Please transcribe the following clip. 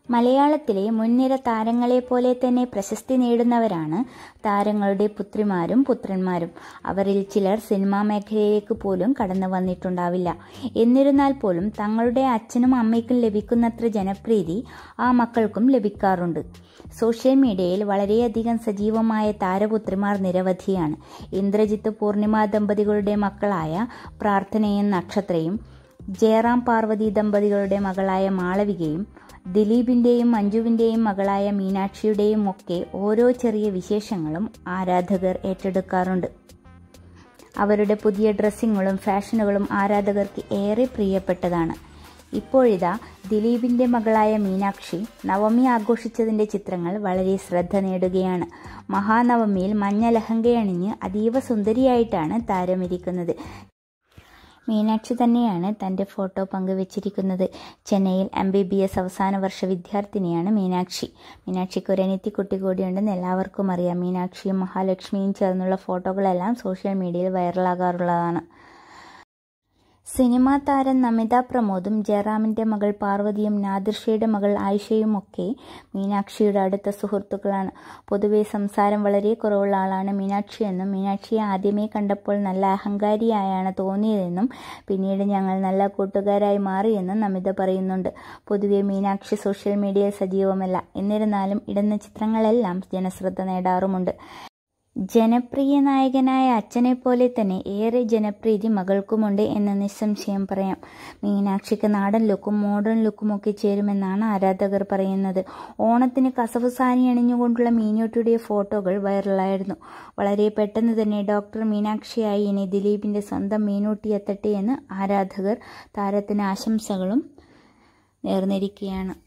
മലയാളത്തിലെ മുൻനിര താരങ്ങളെപ്പോലെ തന്നെ പ്രശസ്തി നേടുന്നവരാണ് താരങ്ങളുടെ പുത്രിമാരും പുത്രന്മാരും അവരിൽ ചിലർ സിനിമാ മേഖലയിലേക്ക് പോലും കടന്നു വന്നിട്ടുണ്ടാവില്ല എന്നിരുന്നാൽ പോലും തങ്ങളുടെ അച്ഛനും അമ്മയ്ക്കും ലഭിക്കുന്നത്ര ജനപ്രീതി ആ മക്കൾക്കും ലഭിക്കാറുണ്ട് സോഷ്യൽ മീഡിയയിൽ വളരെയധികം സജീവമായ താരപുത്രിമാർ നിരവധിയാണ് ഇന്ദ്രജിത്ത് പൂർണിമ ദമ്പതികളുടെ മക്കളായ പ്രാർത്ഥനയും നക്ഷത്രയും ജയറാം പാർവതി ദമ്പതികളുടെ മകളായ മാളവികയും ദിലീപിന്റെയും മഞ്ജുവിന്റെയും മകളായ മീനാക്ഷിയുടെയും ഒക്കെ ഓരോ ചെറിയ വിശേഷങ്ങളും ആരാധകർ ഏറ്റെടുക്കാറുണ്ട് അവരുടെ പുതിയ ഡ്രസ്സിങ്ങുകളും ഫാഷനുകളും ആരാധകർക്ക് ഏറെ പ്രിയപ്പെട്ടതാണ് ഇപ്പോഴിതാ ദിലീപിന്റെ മകളായ മീനാക്ഷി നവമി ആഘോഷിച്ചതിന്റെ ചിത്രങ്ങൾ വളരെ ശ്രദ്ധ നേടുകയാണ് മഹാനവമിയിൽ മഞ്ഞ ലഹങ്കയണിഞ്ഞ് അതീവ സുന്ദരിയായിട്ടാണ് താരമിരിക്കുന്നത് മീനാക്ഷി തന്നെയാണ് തൻ്റെ ഫോട്ടോ പങ്കുവച്ചിരിക്കുന്നത് ചെന്നൈയിൽ എം ബി ബി എസ് അവസാന വർഷ വിദ്യാർത്ഥിനിയാണ് മീനാക്ഷി മീനാക്ഷിക്ക് ഒരു അനിയത്തിക്കുട്ടി കൂടിയുണ്ടെന്ന് എല്ലാവർക്കും അറിയാം മീനാക്ഷിയും മഹാലക്ഷ്മിയും ചേർന്നുള്ള ഫോട്ടോകളെല്ലാം സോഷ്യൽ മീഡിയയിൽ വൈറലാകാറുള്ളതാണ് സിനിമാ താരം നമിത പ്രമോദും ജയറാമിന്റെ മകൾ പാർവതിയും നാദിർഷയുടെ മകൾ ആയിഷയും ഒക്കെ മീനാക്ഷിയുടെ അടുത്ത സുഹൃത്തുക്കളാണ് പൊതുവെ സംസാരം വളരെ കുറവുള്ള ആളാണ് മീനാക്ഷി എന്നും മീനാക്ഷിയെ ആദ്യമേ കണ്ടപ്പോൾ നല്ല അഹങ്കാരിയായാണ് തോന്നിയതെന്നും പിന്നീട് ഞങ്ങൾ നല്ല കൂട്ടുകാരായി മാറിയെന്നും നമിത പറയുന്നുണ്ട് പൊതുവെ മീനാക്ഷി സോഷ്യൽ മീഡിയയിൽ സജീവമല്ല എന്നിരുന്നാലും ഇടുന്ന ചിത്രങ്ങളെല്ലാം ജനശ്രദ്ധ നേടാറുമുണ്ട് ജനപ്രിയ നായകനായ അച്ഛനെ പോലെ തന്നെ ഏറെ ജനപ്രീതി മകൾക്കുമുണ്ട് എന്ന് നിസ്സംശയം പറയാം മീനാക്ഷിക്ക് നാടൻ ലുക്കും മോഡേൺ ലുക്കും ഒക്കെ ചേരുമെന്നാണ് ആരാധകർ പറയുന്നത് ഓണത്തിന് കസവ് സാരി അണിഞ്ഞുകൊണ്ടുള്ള മീനൂട്ടിയുടെ ഫോട്ടോകൾ വൈറലായിരുന്നു വളരെ പെട്ടെന്ന് തന്നെ ഡോക്ടർ മീനാക്ഷിയായി ഇനി ദിലീപിന്റെ സ്വന്തം മീനൂട്ടി എത്തട്ടെ എന്ന് ആരാധകർ താരത്തിന് ആശംസകളും നേർന്നിരിക്കുകയാണ്